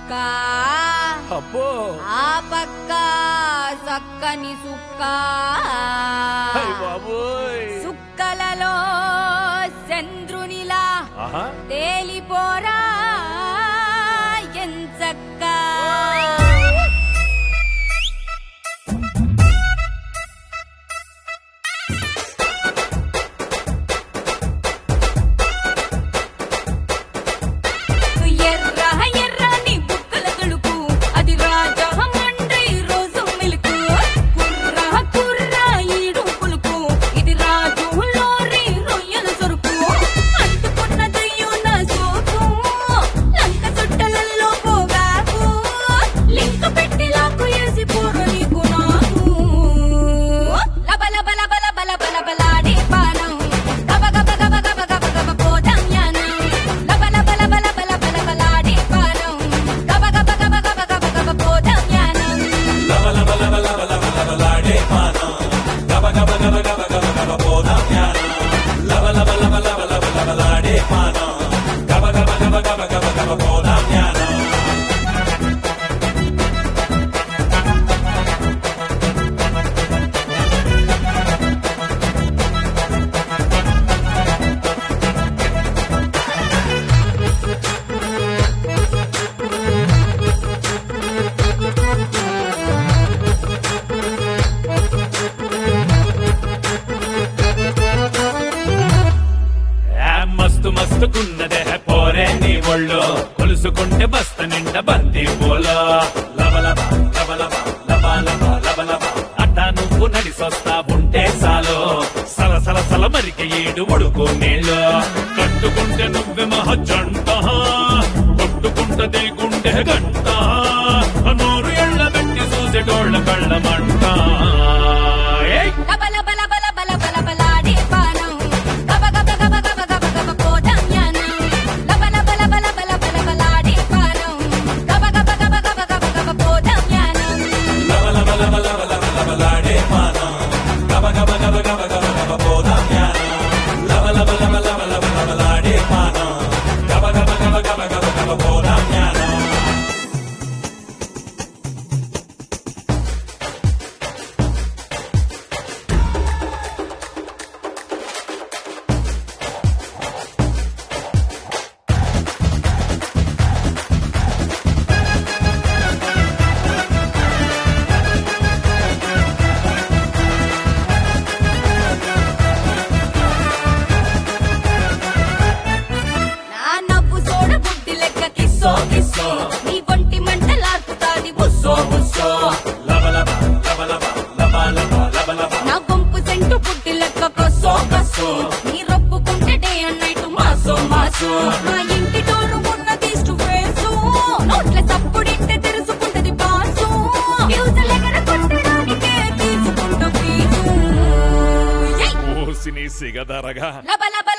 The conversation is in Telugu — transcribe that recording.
పక్క అబ్బో ఆ పక్క సక్కని సుక్క హై బాబోయ్ సుక్కలలో చంద్రునిలా ఆహా తేలిపోరా ఎంచక్క ఎర్ర ఎర్రని బుక్కల తలుపు అది రాజా మండ్రి రోజు మిలుకు కుర్ర కుర్ర ఈడు పులుకు ఇది రాజు లోరి రొయ్యల సొరుకు అంటుకున్న దయ్యున సోకు లంక చుట్టలలో పోగాకు లింక పెట్టి లాకు వేసి పోరు నీకు నాకు లబ లబ లబ లబ లబ లబలాడే పానం గబ గబ గబ గబ గబ గబ పోదాం యానం లబ లబ లబ లబ లబ లబలాడే పానం గబ గబ గబ గబ గబ గబ పోదాం యానం ఆ మస్తు మస్తుకున్నదే పోరే నీ ఒళ్ళు కొలుసుకుంటే బస్త నిండా బంతి పూలో లబ లబ లబ లబ లబ లబ లబ లబ అట్ట నువ్వు నడిసొస్తా ఉంటే చాలు సల సల సల మరిక ఏడు ఒడుకు నీళ్ళు కట్టుకుంటే నువ్వే మహజంట కొట్టుకుంటది గుండె గంట నోరు ఎళ్ళ పెట్టి చూసేటోళ్ళ కళ్ళ మంట ఏయ్! లబ లబ లబ లబ లబ లబలాడే పానం గబ గబ గబ గబ గబ గబ పోదాం యానం లబ లబ లబ లబ లబ లబలాడే పానం గబ గబ గబ గబ గబ గబ పోదాం యానం నా నవ్వు సోడ బుద్ధి లెక్క కిస్సో కిస్సో నీ ఒంటి మంటలార్పుతాది బుస్సో బుస్సో లబ లబ లబ లబ లబ లబ లబ లబ నా గొంపు సెంటు బుద్ధి లెక్క కొస్సో కస్సో నీ రొప్పుకుంటే డే అండ్ నైట్ మాసో మాసో నా ఇంటి డోరు ఉన్నది ఫేసు నోట్ల సప్పుడింటే తెరుచుకుంటది పాసు ఫ్యూజులు ఎగర కొట్టడానికే తీసుకుంటూ ఫీజు ఏయ్! ఓసిని సిగదరగా లబ లబ